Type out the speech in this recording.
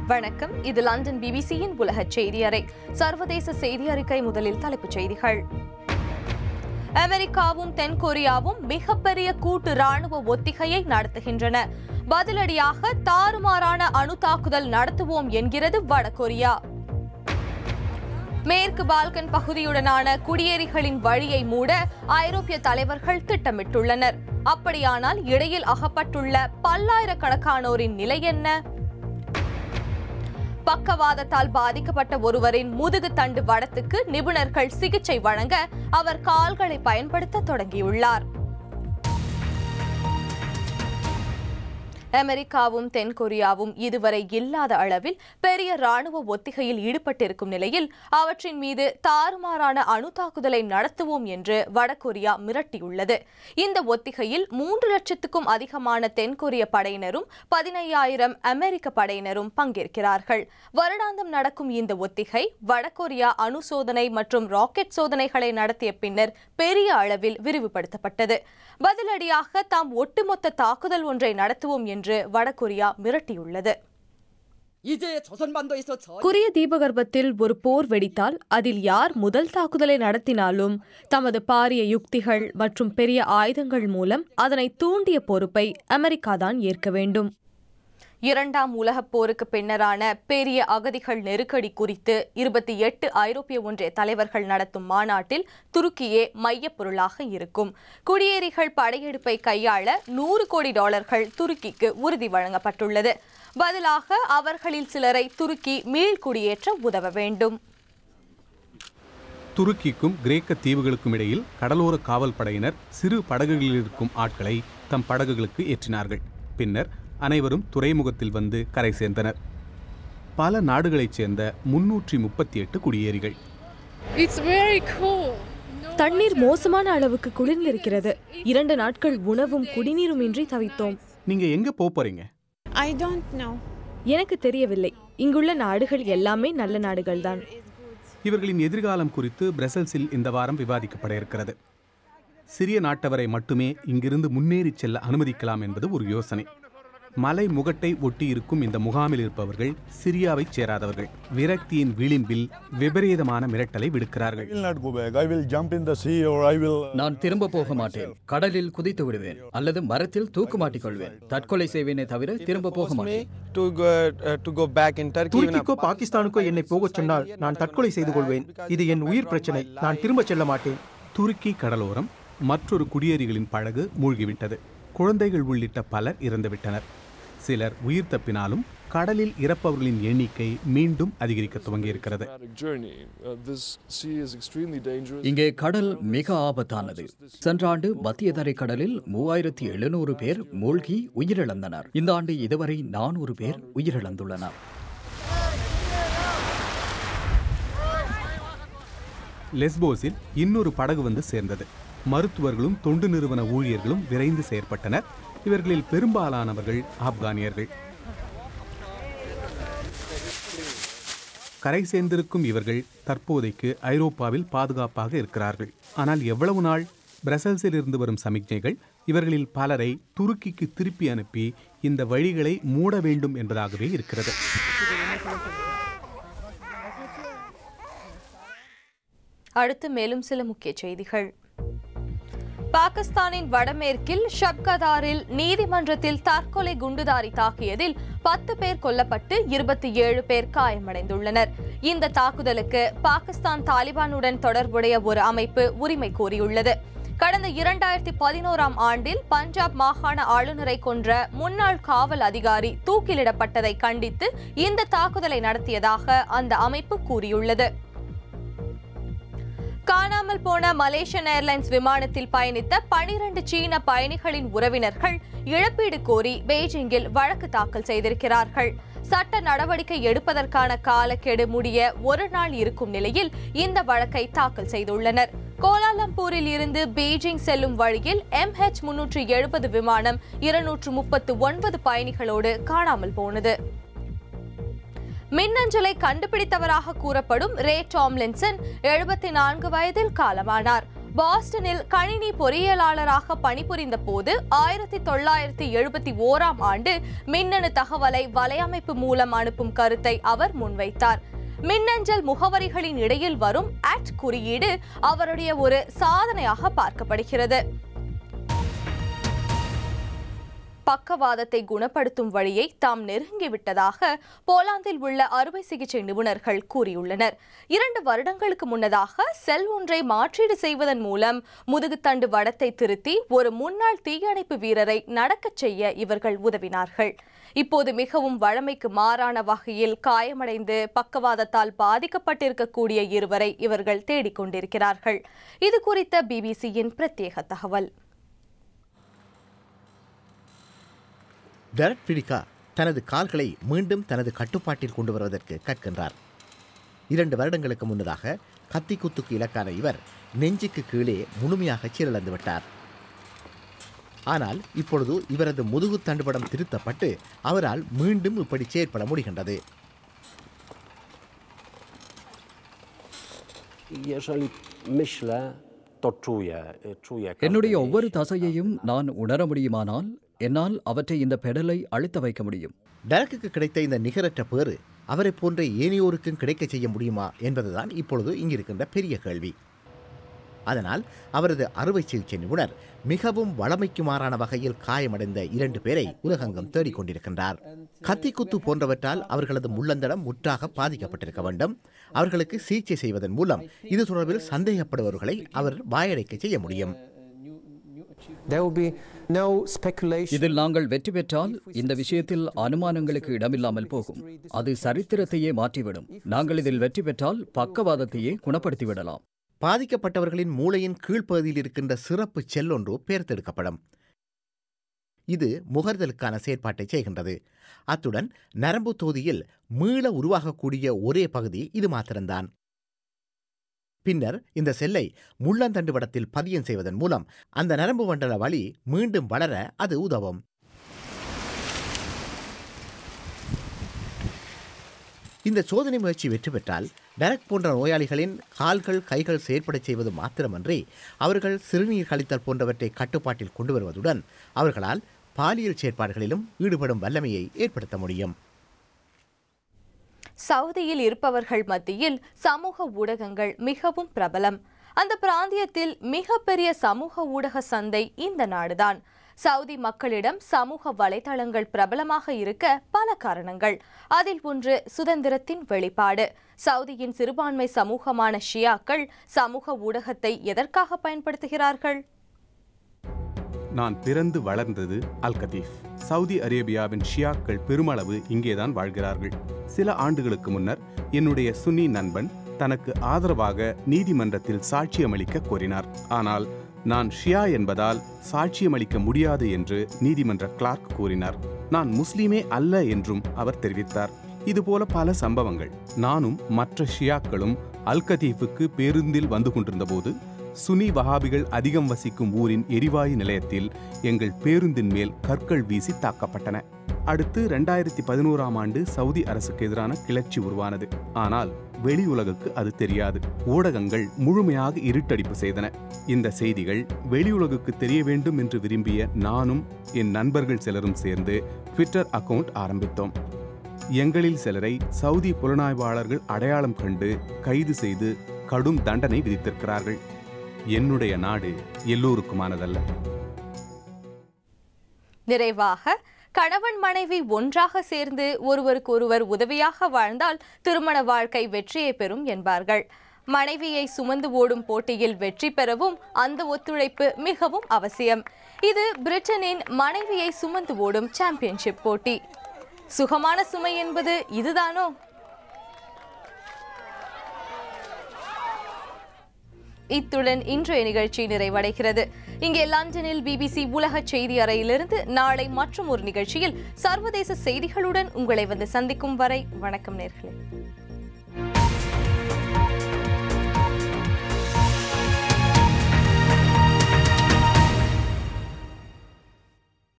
வணக்கம் இது லண்டன் பிபிசியின் உலக செய்தி அறை சர்வதேச செய்தி அறிக்கை முதலில் தலைப்புச் செய்திகள் அமெரிக்காவும் தென்கொரியாவும் மிகப்பெரிய கூட்டு ராணுவ ஒத்திகையை நடத்துகின்றன பதிலடியாக தாறுமாறான அணு தாக்குதல் நடத்துவோம் என்கிறது வடகொரியா மேற்கு பால்கன் பகுதியுடனான குடியேறிகளின் வழியை மூட ஐரோப்பிய தலைவர்கள் திட்டமிட்டுள்ளனர் அப்படியானால் இடையில் அகப்பட்டுள்ள பல்லாயிரக்கணக்கானோரின் நிலை என்ன பக்கவாதத்தால் பாதிக்கப்பட்ட ஒருவரின் முதுகு தண்டு வடத்துக்கு நிபுணர்கள் சிகிச்சை வழங்க அவர் கால்களை பயன்படுத்த தொடங்கியுள்ளார் அமெரிக்காவும் தென்கொரியாவும் இதுவரை இல்லாத அளவில் பெரிய ராணுவ ஒத்திகையில் ஈடுபட்டிருக்கும் நிலையில் அவற்றின் மீது தாறுமாறான அணு தாக்குதலை நடத்துவோம் என்று வடகொரியா மிரட்டியுள்ளது இந்த ஒத்திகையில் மூன்று லட்சத்துக்கும் அதிகமான தென்கொரிய படையினரும் பதினையாயிரம் அமெரிக்க படையினரும் பங்கேற்கிறார்கள் வருடாந்தம் நடக்கும் இந்த ஒத்திகை வடகொரியா அணு சோதனை மற்றும் ராக்கெட் சோதனைகளை நடத்திய பின்னர் பெரிய அளவில் விரிவுபடுத்தப்பட்டது பதிலடியாக தாம் ஒட்டுமொத்த தாக்குதல் ஒன்றை நடத்துவோம் என்று வடகொரியா மிரட்டியுள்ளது 이제 조선반도에서 전 கொரிய தீபகற்பத்தில் ஒரு போர் வெடித்தால் அதில் யார் முதல் தாக்குதலை நடத்தினாலும் தமது பாரிய யுக்திகள் மற்றும் பெரிய ஆயுதங்கள் மூலம் அதனை தூண்டிய பொறுப்பை அமெரிக்காதான் ஏற்க வேண்டும் இரண்டாம் உலகப் போருக்கு பின்னரான பெரிய அகதிகள் நெருக்கடி குறித்து இருபத்தி எட்டு ஐரோப்பிய ஒன்றிய தலைவர்கள் நடத்தும் மாநாட்டில் துருக்கியே மையப் பொருளாக இருக்கும் குடியேறிகள் படையெடுப்பை கையாள நூறு கோடி டாலர்கள் துருக்கிக்கு உறுதி வழங்கப்பட்டுள்ளது பதிலாக அவர்களில் சிலரை துருக்கி மீள்குடியேற்ற உதவ வேண்டும் துருக்கிக்கும் கிரேக்க தீவுகளுக்கும் இடையில் கடலோர காவல் படையினர் சிறு படகுகளில் இருக்கும் ஆட்களை தம் படகுகளுக்கு ஏற்றினார்கள் பின்னர் அனைவரும் துறைமுகத்தில் வந்து கரை சேர்ந்தனர் பல நாடுகளைச் சேர்ந்த முன்னூற்றி முப்பத்தி எட்டு குடியேறிகள் It's very cool. No தண்ணீர் மோசமான அளவுக்கு குளிர்ந்திருக்கிறது இரண்டு நாட்கள் உணவும் குடிநீரும் இன்றி தவித்தோம் நீங்க எங்க போப் போறீங்க I don't know. எனக்கு தெரியவில்லை இங்குள்ள நாடுகள் எல்லாமே நல்ல நாடுகள்தான் இவர்களின் எதிர்காலம் குறித்து பிரசல்ஸில் இந்த வாரம் விவாதிக்கப்பட இருக்கிறது சிறிய நாட்டவரை மட்டுமே இங்கிருந்து முன்னேறிச் செல்ல அனுமதிக்கலாம் என்பது ஒரு யோசனை மலை முகட்டை ஒட்டி இருக்கும் இந்த முகாமில் இருப்பவர்கள் சிரியாவைச் சேராதவர்கள் விரக்தியின் விளிம்பில் விபரீதமான மிரட்டலை விடுக்கிறார்கள் I will not go back. I will jump in the sea or I will. நான் திரும்ப போக மாட்டேன் கடலில் குதித்து விடுவேன் அல்லது மரத்தில் தூக்கு மாட்டிக் கொள்வேன் தற்கொலை செய்வேனே தவிர திரும்ப போக மாட்டேன் to go uh, to go back in Turkey. even துருக்கிக்கோ பாகிஸ்தானுக்கோ என்னை போகச் சொன்னால் நான் தற்கொலை செய்து கொள்வேன் இது என் உயிர் பிரச்சனை நான் திரும்ப செல்ல மாட்டேன் துருக்கி கடலோரம் மற்றொரு குடியேறிகளின் படகு மூழ்கிவிட்டது குழந்தைகள் உள்ளிட்ட பலர் இறந்துவிட்டனர் சிலர் உயிர் தப்பினாலும் கடலில் இறப்பவர்களின் எண்ணிக்கை மீண்டும் அதிகரிக்க துவங்கியிருக்கிறது dramatic journey. Uh, this sea is extremely dangerous. இங்கே கடல் மிக ஆபத்தானது சென்ற ஆண்டு மத்திய தரை கடலில் மூவாயிரத்தி எழுநூறு பேர் மூழ்கி உயிரிழந்தனர் இந்த ஆண்டு இதுவரை நானூறு பேர் உயிரிழந்துள்ளனர் லெஸ்போஸில் இன்னொரு படகு வந்து சேர்ந்தது மருத்துவர்களும் தொண்டு நிறுவன ஊழியர்களும் விரைந்து செயற்பட்டனர் இவர்களில் பெரும்பாலானவர்கள் ஆப்கானியர்கள் கரை சேர்ந்திருக்கும் இவர்கள் தற்போதைக்கு ஐரோப்பாவில் பாதுகாப்பாக இருக்கிறார்கள் ஆனால் எவ்வளவு நாள் பிரசல்ஸில் இருந்து வரும் சமிக்ஞைகள் இவர்களில் பலரை துருக்கிக்கு திருப்பி அனுப்பி இந்த வழிகளை மூட வேண்டும் என்பதாகவே இருக்கிறது அடுத்து மேலும் சில முக்கிய செய்திகள் பாகிஸ்தானின் வடமேற்கில் ஷப்கதாரில் நீதிமன்றத்தில் தற்கொலை குண்டுதாரி தாக்கியதில் பத்து பேர் கொல்லப்பட்டு இருபத்தி ஏழு பேர் காயமடைந்துள்ளனர் இந்த தாக்குதலுக்கு பாகிஸ்தான் தாலிபானுடன் தொடர்புடைய ஒரு அமைப்பு உரிமை கோரியுள்ளது கடந்த இரண்டாயிரத்தி பதினோராம் ஆண்டில் பஞ்சாப் மாகாண ஆளுநரை கொன்ற முன்னாள் காவல் அதிகாரி தூக்கிலிடப்பட்டதை கண்டித்து இந்த தாக்குதலை நடத்தியதாக அந்த அமைப்பு கூறியுள்ளது காணாமல் போன மலேசியன் ஏர்லைன்ஸ் விமானத்தில் பயணித்த பனிரண்டு சீன பயணிகளின் உறவினர்கள் இழப்பீடு கோரி பெய்ஜிங்கில் வழக்கு தாக்கல் செய்திருக்கிறார்கள் சட்ட நடவடிக்கை எடுப்பதற்கான காலக்கெடு முடிய ஒரு நாள் இருக்கும் நிலையில் இந்த வழக்கை தாக்கல் செய்துள்ளனர் கோலாலம்பூரில் இருந்து பீஜிங் செல்லும் வழியில் எம்ஹெச் முன்னூற்று எழுபது விமானம் இருநூற்று முப்பத்து ஒன்பது பயணிகளோடு காணாமல் போனது மின்னஞ்சலை கண்டுபிடித்தவராக கூறப்படும் ரே டாம்லின்சன் எழுபத்தி நான்கு வயதில் காலமானார் பாஸ்டனில் கணினி பொறியியலாளராக பணிபுரிந்த போது ஆயிரத்தி தொள்ளாயிரத்தி எழுபத்தி ஓராம் ஆண்டு மின்னணு தகவலை வலையமைப்பு மூலம் அனுப்பும் கருத்தை அவர் முன்வைத்தார் மின்னஞ்சல் முகவரிகளின் இடையில் வரும் அட் குறியீடு அவருடைய ஒரு சாதனையாக பார்க்கப்படுகிறது பக்கவாதத்தை குணப்படுத்தும் வழியை தாம் நெருங்கிவிட்டதாக போலாந்தில் உள்ள அறுவை சிகிச்சை நிபுணர்கள் கூறியுள்ளனர் இரண்டு வருடங்களுக்கு முன்னதாக செல் ஒன்றை மாற்றீடு செய்வதன் மூலம் முதுகுத்தண்டு வடத்தை திருத்தி ஒரு முன்னாள் தீயணைப்பு வீரரை நடக்கச் செய்ய இவர்கள் உதவினார்கள் இப்போது மிகவும் வழமைக்கு மாறான வகையில் காயமடைந்து பக்கவாதத்தால் பாதிக்கப்பட்டிருக்கக்கூடிய இருவரை இவர்கள் தேடிக்கொண்டிருக்கிறார்கள் இது குறித்த பிபிசியின் பிரத்யேக தகவல் டெரட் பிடிகா தனது கால்களை மீண்டும் தனது கட்டுப்பாட்டில் கொண்டு வருவதற்கு கற்கின்றார் இரண்டு வருடங்களுக்கு முன்னதாக கத்தி குத்துக்கு இலக்கான இவர் நெஞ்சுக்கு கீழே முழுமையாக சீரழிந்து விட்டார் ஆனால் இப்பொழுது இவரது முதுகு தண்டுபடம் திருத்தப்பட்டு அவரால் மீண்டும் இப்படி செயற்பட முடிகின்றது Jeżeli myślę, to czuję, czuję każde என்னுடைய ஒவ்வொரு mięśnie. தசையையும் நான் உணர முடியுமானால் என்னால் அவற்றை இந்த பெடலை அழுத்த வைக்க முடியும் டெரக்குக்கு கிடைத்த இந்த நிகரற்ற பேறு அவரை போன்ற ஏனையோருக்கும் கிடைக்கச் செய்ய முடியுமா என்பதுதான் இப்பொழுது இங்கிருக்கின்ற பெரிய கேள்வி அதனால் அவரது அறுவை சிகிச்சை நிபுணர் மிகவும் வளமைக்கு மாறான வகையில் காயமடைந்த இரண்டு பேரை உலகெங்கும் தேடிக்கொண்டிருக்கின்றார் கத்திக்குத்து போன்றவற்றால் அவர்களது முள்ளந்தடம் முற்றாக பாதிக்கப்பட்டிருக்க வேண்டும் அவர்களுக்கு சிகிச்சை செய்வதன் மூலம் இது தொடர்பில் சந்தேகப்படுபவர்களை அவர் வாயடைக்க செய்ய முடியும் There will be no speculation. இதில் நாங்கள் வெற்றி பெற்றால் இந்த விஷயத்தில் அனுமானங்களுக்கு இடமில்லாமல் போகும் அது சரித்திரத்தையே மாற்றிவிடும் நாங்கள் இதில் வெற்றி பெற்றால் பக்கவாதத்தையே குணப்படுத்தி விடலாம் பாதிக்கப்பட்டவர்களின் மூளையின் கீழ்ப்பகுதியில் இருக்கின்ற சிறப்பு செல் ஒன்று பேர்த்தெடுக்கப்படும் இது முகர்தலுக்கான செயற்பாட்டை செய்கின்றது அத்துடன் நரம்பு தொகுதியில் மீள உருவாகக்கூடிய ஒரே பகுதி இது மாத்திரம்தான் பின்னர் இந்த செல்லை முள்ளந்தண்டு வடத்தில் பதியம் செய்வதன் மூலம் அந்த நரம்பு மண்டல வழி மீண்டும் வளர அது உதவும் இந்த சோதனை முயற்சி வெற்றி பெற்றால் டெரக் போன்ற நோயாளிகளின் கால்கள் கைகள் செயற்படச் செய்வது மாத்திரமன்றி அவர்கள் சிறுநீர் கழித்தல் போன்றவற்றை கட்டுப்பாட்டில் கொண்டு வருவதுடன் அவர்களால் பாலியல் செயற்பாடுகளிலும் ஈடுபடும் வல்லமையை ஏற்படுத்த முடியும் சவுதியில் இருப்பவர்கள் மத்தியில் சமூக ஊடகங்கள் மிகவும் பிரபலம் அந்த பிராந்தியத்தில் மிகப்பெரிய சமூக ஊடக சந்தை இந்த நாடுதான் சவுதி மக்களிடம் சமூக வலைதளங்கள் பிரபலமாக இருக்க பல காரணங்கள் அதில் ஒன்று சுதந்திரத்தின் வெளிப்பாடு சவுதியின் சிறுபான்மை சமூகமான ஷியாக்கள் சமூக ஊடகத்தை எதற்காக பயன்படுத்துகிறார்கள் நான் பிறந்து வளர்ந்தது அல் கதீஃப் சவுதி அரேபியாவின் ஷியாக்கள் பெருமளவு இங்கேதான் வாழ்கிறார்கள் சில ஆண்டுகளுக்கு முன்னர் என்னுடைய சுன்னி நண்பன் தனக்கு ஆதரவாக நீதிமன்றத்தில் சாட்சியமளிக்க கோரினார் ஆனால் நான் ஷியா என்பதால் சாட்சியமளிக்க முடியாது என்று நீதிமன்ற கிளார்க் கூறினார் நான் முஸ்லீமே அல்ல என்றும் அவர் தெரிவித்தார் இதுபோல பல சம்பவங்கள் நானும் மற்ற ஷியாக்களும் அல் கதீஃபுக்கு பேருந்தில் வந்து கொண்டிருந்தபோது சுனி வஹாபிகள் அதிகம் வசிக்கும் ஊரின் எரிவாயு நிலையத்தில் எங்கள் பேருந்தின் மேல் கற்கள் வீசி தாக்கப்பட்டன அடுத்து ரெண்டாயிரத்தி பதினோராம் ஆண்டு சவுதி அரசுக்கு எதிரான கிளர்ச்சி உருவானது ஆனால் வெளி உலகுக்கு அது தெரியாது ஊடகங்கள் முழுமையாக இருட்டடிப்பு செய்தன இந்த செய்திகள் வெளியுலகுக்கு தெரிய வேண்டும் என்று விரும்பிய நானும் என் நண்பர்கள் சிலரும் சேர்ந்து ட்விட்டர் அக்கவுண்ட் ஆரம்பித்தோம் எங்களில் சிலரை சவுதி புலனாய்வாளர்கள் அடையாளம் கண்டு கைது செய்து கடும் தண்டனை விதித்திருக்கிறார்கள் என்னுடைய நாடு எல்லோருக்குமானதல்ல நிறைவாக கணவன் மனைவி ஒன்றாக சேர்ந்து ஒருவருக்கொருவர் உதவியாக வாழ்ந்தால் திருமண வாழ்க்கை வெற்றியை பெறும் என்பார்கள் மனைவியை சுமந்து ஓடும் போட்டியில் வெற்றி பெறவும் அந்த ஒத்துழைப்பு மிகவும் அவசியம் இது பிரிட்டனின் மனைவியை சுமந்து ஓடும் சாம்பியன்ஷிப் போட்டி சுகமான சுமை என்பது இதுதானோ இத்துடன் இன்றைய நிகழ்ச்சி நிறைவடைகிறது இங்கே லண்டனில் பிபிசி உலக செய்தி அறையிலிருந்து நாளை மற்றும் ஒரு நிகழ்ச்சியில் சர்வதேச செய்திகளுடன் உங்களை வந்து சந்திக்கும் வரை வணக்கம் நேர்களே